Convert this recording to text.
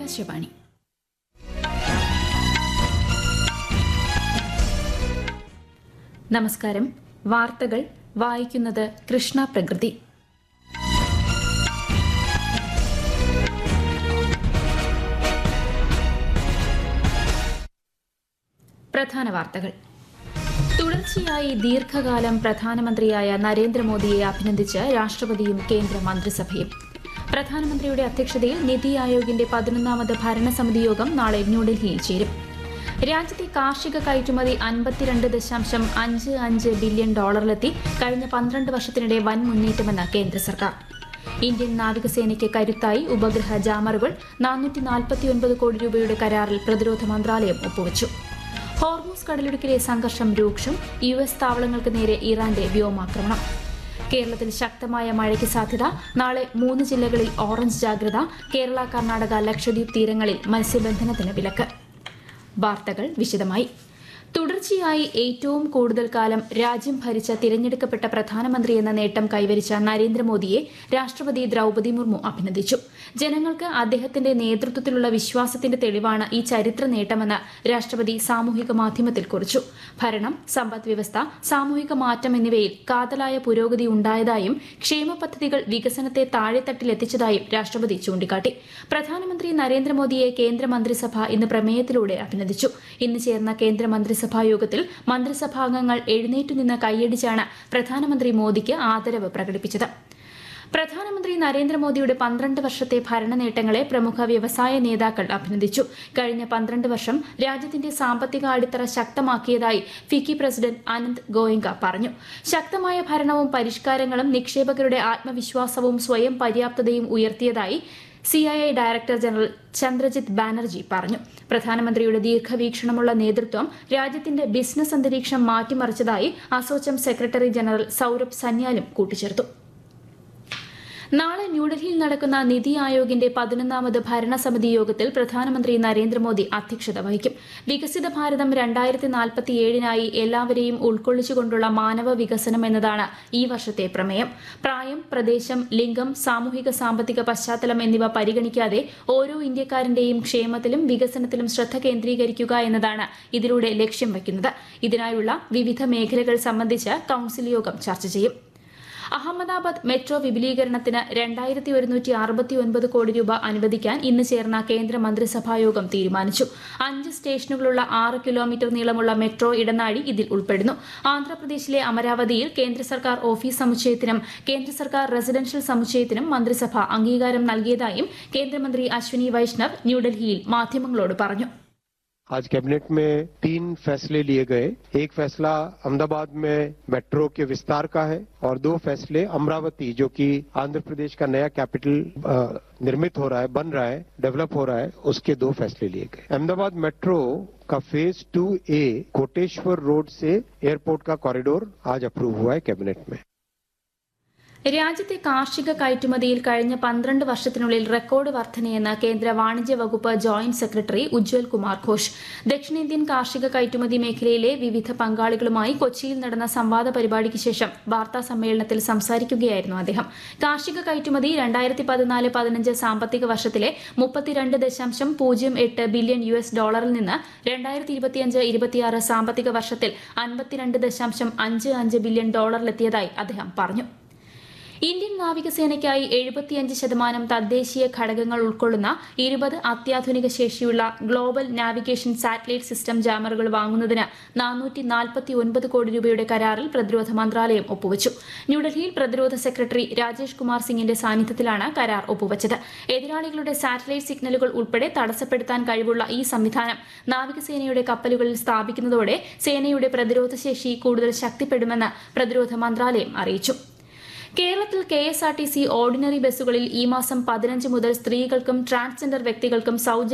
ആകാശവാണി നമസ്കാരം വാർത്തകൾ വായിക്കുന്നത് കൃഷ്ണ പ്രകൃതി പ്രധാന വാർത്തകൾ തുടർച്ചയായി ദീർഘകാലം പ്രധാനമന്ത്രിയായ നരേന്ദ്രമോദിയെ അഭിനന്ദിച്ച് രാഷ്ട്രപതിയും കേന്ദ്ര മന്ത്രിസഭയും പ്രധാനമന്ത്രിയുടെ അധ്യക്ഷതയിൽ നിതി ആയോഗിന്റെ പതിനൊന്നാമത് ഭരണസമിതി യോഗം നാളെ ന്യൂഡൽഹിയിൽ ചേരും രാജ്യത്തെ കാർഷിക കയറ്റുമതി അൻപത്തിരണ്ട് ദശാംശം അഞ്ച് അഞ്ച് ബില്യൺ ഡോളറിലെത്തി കഴിഞ്ഞ പന്ത്രണ്ട് വർഷത്തിനിടെ വൻ മുന്നേറ്റമെന്ന് കേന്ദ്ര സർക്കാർ ഇന്ത്യൻ നാവികസേനയ്ക്ക് കരുത്തായി ഉപഗ്രഹ ജാമറുകൾ നാനൂറ്റി നാൽപ്പത്തിയൊൻപത് കോടി രൂപയുടെ കരാറിൽ പ്രതിരോധ മന്ത്രാലയം ഒപ്പുവച്ചു ഹോർമൂസ് കടലിടുക്കിലെ സംഘർഷം രൂക്ഷം യു എസ് താവളങ്ങൾക്ക് നേരെ ഇറാന്റെ വ്യോമാക്രമണം കേരളത്തിൽ ശക്തമായ മഴയ്ക്ക് സാധ്യത നാളെ മൂന്ന് ജില്ലകളിൽ ഓറഞ്ച് ജാഗ്രത കേരള കർണാടക ലക്ഷദ്വീപ് തീരങ്ങളിൽ മത്സ്യബന്ധനത്തിന് വിലക്ക് വാർത്തകൾ വിശദമായി തുടർച്ചയായി ഏറ്റവും കൂടുതൽ കാലം രാജ്യം ഭരിച്ച തിരഞ്ഞെടുക്കപ്പെട്ട പ്രധാനമന്ത്രി എന്ന നേട്ടം കൈവരിച്ച നരേന്ദ്രമോദിയെ രാഷ്ട്രപതി ദ്രൌപതി മുർമു അഭിനന്ദിച്ചു ജനങ്ങൾക്ക് അദ്ദേഹത്തിന്റെ നേതൃത്വത്തിലുള്ള വിശ്വാസത്തിന്റെ തെളിവാണ് ഈ ചരിത്ര നേട്ടമെന്ന് രാഷ്ട്രപതി സാമൂഹിക മാധ്യമത്തിൽ കുറിച്ചു ഭരണം സമ്പദ് വ്യവസ്ഥ സാമൂഹിക മാറ്റം എന്നിവയിൽ കാതലായ പുരോഗതി ഉണ്ടായതായും ക്ഷേമ പദ്ധതികൾ വികസനത്തെ താഴെത്തട്ടിലെത്തിച്ചതായും രാഷ്ട്രപതി ചൂണ്ടിക്കാട്ടി പ്രധാനമന്ത്രി നരേന്ദ്രമോദിയെ കേന്ദ്രമന്ത്രിസഭ ഇന്ന് പ്രമേയത്തിലൂടെ അഭിനന്ദിച്ചു ഇന്ന് ചേർന്ന കേന്ദ്രമന്ത്രിസഭാ യോഗത്തിൽ മന്ത്രിസഭാംഗങ്ങൾ എഴുന്നേറ്റുനിന്ന് കൈയടിച്ചാണ് പ്രധാനമന്ത്രി മോദിക്ക് ആദരവ് പ്രകടിപ്പിച്ചത് പ്രധാനമന്ത്രി നരേന്ദ്രമോദിയുടെ പന്ത്രണ്ട് വർഷത്തെ ഭരണ നേട്ടങ്ങളെ പ്രമുഖ വ്യവസായ നേതാക്കൾ അഭിനന്ദിച്ചു കഴിഞ്ഞ പന്ത്രണ്ട് വർഷം രാജ്യത്തിന്റെ സാമ്പത്തിക അടിത്തറ ശക്തമാക്കിയതായി ഫിക്കി പ്രസിഡന്റ് അനന്ത് ഗോയങ്ക പറഞ്ഞു ശക്തമായ ഭരണവും പരിഷ്കാരങ്ങളും നിക്ഷേപകരുടെ ആത്മവിശ്വാസവും സ്വയം പര്യാപ്തതയും ഉയർത്തിയതായി CII director general Chandrajit Banerjee പറഞ്ഞു പ്രധാനമന്ത്രിയുടെ ദീർഘവീക്ഷണമുള്ള നേതൃത്വം രാജ്യത്തിന്റെ ബിസിനസ് അന്തരീക്ഷം മാറ്റിമറിച്ചതായി അസോച്ചം സെക്രട്ടറി ജനറൽ സൌരഭ് സന്യാലും കൂട്ടിച്ചേർത്തു നാളെ ന്യൂഡൽഹിയിൽ നടക്കുന്ന നിതി ആയോഗിന്റെ പതിനൊന്നാമത് ഭരണസമിതി യോഗത്തിൽ പ്രധാനമന്ത്രി നരേന്ദ്രമോദി അധ്യക്ഷത വഹിക്കും വികസിത ഭാരതം രണ്ടായിരത്തി നാൽപ്പത്തിയേഴിനായി എല്ലാവരെയും ഉൾക്കൊള്ളിച്ചുകൊണ്ടുള്ള മാനവ വികസനം എന്നതാണ് ഈ വർഷത്തെ പ്രമേയം പ്രായം പ്രദേശം ലിംഗം സാമൂഹിക സാമ്പത്തിക പശ്ചാത്തലം എന്നിവ പരിഗണിക്കാതെ ഓരോ ഇന്ത്യക്കാരന്റെയും ക്ഷേമത്തിലും വികസനത്തിലും ശ്രദ്ധ കേന്ദ്രീകരിക്കുക എന്നതാണ് ഇതിലൂടെ ലക്ഷ്യം വയ്ക്കുന്നത് ഇതിനായുള്ള വിവിധ മേഖലകൾ സംബന്ധിച്ച് കൌൺസിൽ യോഗം ചർച്ച ചെയ്യും അഹമ്മദാബാദ് മെട്രോ വിപുലീകരണത്തിന് രണ്ടായിരത്തി ഒരുന്നൂറ്റി അറുപത്തി ഒൻപത് കോടി രൂപ അനുവദിക്കാൻ ഇന്ന് ചേർന്ന കേന്ദ്ര മന്ത്രിസഭായോഗം തീരുമാനിച്ചു അഞ്ച് സ്റ്റേഷനുകളുള്ള ആറ് കിലോമീറ്റർ നീളമുള്ള മെട്രോ ഇടനാഴി ഇതിൽ ഉൾപ്പെടുന്നു ആന്ധ്രാപ്രദേശിലെ അമരാവതിയിൽ കേന്ദ്ര സർക്കാർ ഓഫീസ് സമുച്ചയത്തിനും കേന്ദ്ര സർക്കാർ റെസിഡൻഷ്യൽ സമുച്ചയത്തിനും മന്ത്രിസഭ അംഗീകാരം നൽകിയതായും കേന്ദ്രമന്ത്രി അശ്വിനി വൈഷ്ണവ് ന്യൂഡൽഹിയിൽ മാധ്യമങ്ങളോട് പറഞ്ഞു आज कैबिनेट में तीन फैसले लिए गए एक फैसला अहमदाबाद में मेट्रो के विस्तार का है और दो फैसले अमरावती जो कि आंध्र प्रदेश का नया कैपिटल अ, निर्मित हो रहा है बन रहा है डेवलप हो रहा है उसके दो फैसले लिए गए अहमदाबाद मेट्रो का phase two A Koteshwar road से एयरपोर्ट का कॉरिडोर आज अप्रूव हुआ है कैबिनेट में രാജ്യത്തെ കാർഷിക കയറ്റുമതിയിൽ കഴിഞ്ഞ പന്ത്രണ്ട് വർഷത്തിനുള്ളിൽ റെക്കോർഡ് വർധനയെന്ന് കേന്ദ്ര വാണിജ്യ വകുപ്പ് ജോയിന്റ് സെക്രട്ടറി ഉജ്വൽ കുമാർ ഘോഷ് ദക്ഷിണേന്ത്യൻ കാർഷിക കയറ്റുമതി മേഖലയിലെ വിവിധ പങ്കാളികളുമായി കൊച്ചിയിൽ നടന്ന സംവാദ പരിപാടിക്ക് ശേഷം വാർത്താ സമ്മേളനത്തിൽ സംസാരിക്കുകയായിരുന്നു അദ്ദേഹം കാർഷിക കയറ്റുമതി രണ്ടായിരത്തി പതിനാല് പതിനഞ്ച് സാമ്പത്തിക വർഷത്തിലെ മുപ്പത്തിരണ്ട് ദശാംശം പൂജ്യം എട്ട് ബില്യൺ യു എസ് ഡോളറിൽ നിന്ന് രണ്ടായിരത്തി ഇരുപത്തിയഞ്ച് ഇരുപത്തിയാറ് സാമ്പത്തിക വർഷത്തിൽ അൻപത്തിരണ്ട് ദശാംശം അഞ്ച് അഞ്ച് ബില്യൺ ഡോളറിലെത്തിയതായി അദ്ദേഹം പറഞ്ഞു ഇന്ത്യൻ നാവികസേനയ്ക്കായി എഴുപത്തിയഞ്ച് ശതമാനം തദ്ദേശീയ ഘടകങ്ങൾ ഉൾക്കൊള്ളുന്ന ഇരുപത് അത്യാധുനിക ശേഷിയുള്ള ഗ്ലോബൽ നാവിഗേഷൻ സാറ്റലൈറ്റ് സിസ്റ്റം ജാമറുകൾ വാങ്ങുന്നതിന് നാനൂറ്റി നാൽപ്പത്തി ഒൻപത് കോടി രൂപയുടെ കരാറിൽ പ്രതിരോധ മന്ത്രാലയം ഒപ്പുവച്ചു ന്യൂഡൽഹിയിൽ പ്രതിരോധ സെക്രട്ടറി രാജേഷ് കുമാർ സിംഗിന്റെ സാന്നിധ്യത്തിലാണ് കരാർ ഒപ്പുവച്ചത് എതിരാളികളുടെ സാറ്റലൈറ്റ് സിഗ്നലുകൾ ഉൾപ്പെടെ തടസ്സപ്പെടുത്താൻ കഴിവുള്ള ഈ സംവിധാനം നാവികസേനയുടെ കപ്പലുകളിൽ സ്ഥാപിക്കുന്നതോടെ സേനയുടെ പ്രതിരോധ ശേഷി കൂടുതൽ ശക്തിപ്പെടുമെന്ന് പ്രതിരോധ മന്ത്രാലയം അറിയിച്ചു കേരളത്തിൽ K S R T C ordinary ബസ്സുകളിൽ ഈ മാസം പതിനഞ്ച് മുതൽ സ്ത്രീകൾക്കും ട്രാൻസ്ജെൻഡർ വ്യക്തികൾക്കും സൗജന്യ